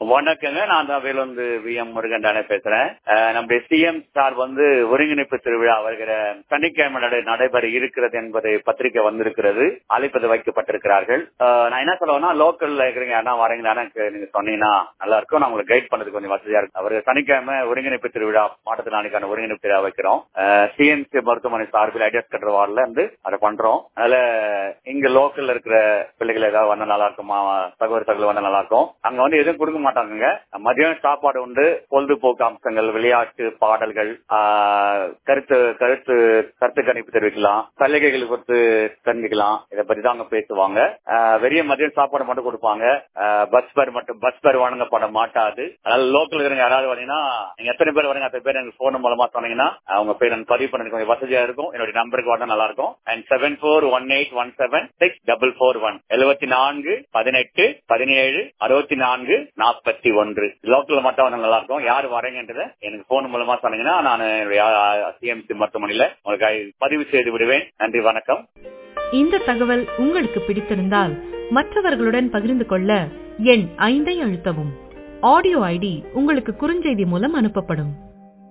வணக்கங்க நான் தான் வேலுந்து வி எம் முருகன் தானே பேசுறேன் அஹ், நம்முடைய சிஎம் சார் வந்து ஒருங்கிணைப்பு திருவிழா வருகிற சனிக்கிழமை நடை- நடைபெற இருக்கிறது என்பதை பத்திரிகை வந்திருக்கிறது அழைப்பது வைக்கப்பட்டிருக்கிறார்கள் அஹ், நான் என்ன சொல்லுவேன்னா லோக்கல்ல இருக்கிறீங்க யாரா வரீங்களான்னு எனக்கு நீங்க சொன்னீங்கன்னா நல்லா இருக்கும் நான் உங்களுக்கு கைட் பண்ணது கொஞ்சம் வசதியா இருக்கும் அவர் சனிக்கிழமை ஒருங்கிணைப்பு திருவிழா மாற்றுத்திறனாளிக்கான ஒருங்கிணைப்பு திருவிழா வைக்கிறோம் சிஎம்சி மருத்துவமனை சார்பில் ஐடியாஸ் கட்டுற வார்டில் இருந்து அதை பண்றோம் அதனால இங்க லோக்கல்ல இருக்கிற பிள்ளைகள் ஏதாவது வந்தா நல்லா இருக்குமா தகவல் தகவல் வந்தா நல்லா இருக்கும் அங்க வந்து எதுவும் கொடுக்க மாட்டாங்க மதியம் சாப்பாடு உண்டு பொழுதுபோக்கு அம்சங்கள் விளையாட்டு பாடல்கள் ஆஹ், கருத்து கருத்து கருத்து கணிப்பு தெரிவிக்கலாம் சலுகைகள் குறித்து தெரிஞ்சுக்கலாம் இதை பத்தி தான் அங்க பேசுவாங்க ஆஹ், வெறிய மதியம் சாப்பாடு மட்டும் கொடுப்பாங்க ஆஹ், பஸ் பேர் மட்டும் பஸ் பேர் வழங்கப்பட மாட்டாது அதனால லோக்கல் இருக்கிறவங்க யாராவது வரீங்கன்னா நீங்க எத்தனை பேர் வரீங்க அத்தனை பேர் எனக்கு போன் மூலமா சொன்னீங்கன்னா அவங்க பேர் எனக்கு பதிவு பண்ணது கொஞ்சம் வசதியா இருக்கும் என்னுடைய நம்பருக்கு வந்தா நல்லா இருக்கும் and seven four one eight one seven six double four one எழுபத்தி நான்கு பதினெட்டு பதினேழு அறுபத்தி நான்கு நாற்பத்தி ஒன்று லோக்கல்ல மட்டும் வந்தா நல்லா இருக்கும் யார் வரீங்கன்றத எனக்கு போன் மூலமா சொன்னீங்கன்னா நான் சிஎம்சி மருத்துவமனையில உங்களுக்கு பதிவு செய்து விடுவேன் நன்றி வணக்கம் இந்த தகவல் உங்களுக்கு பிடித்திருந்தால் மற்றவர்களுடன் பகிர்ந்து கொள்ள எண் ஐந்தை அழுத்தவும் ஆடியோ ஐடி உங்களுக்கு குறுஞ்செய்தி மூலம் அனுப்பப்படும்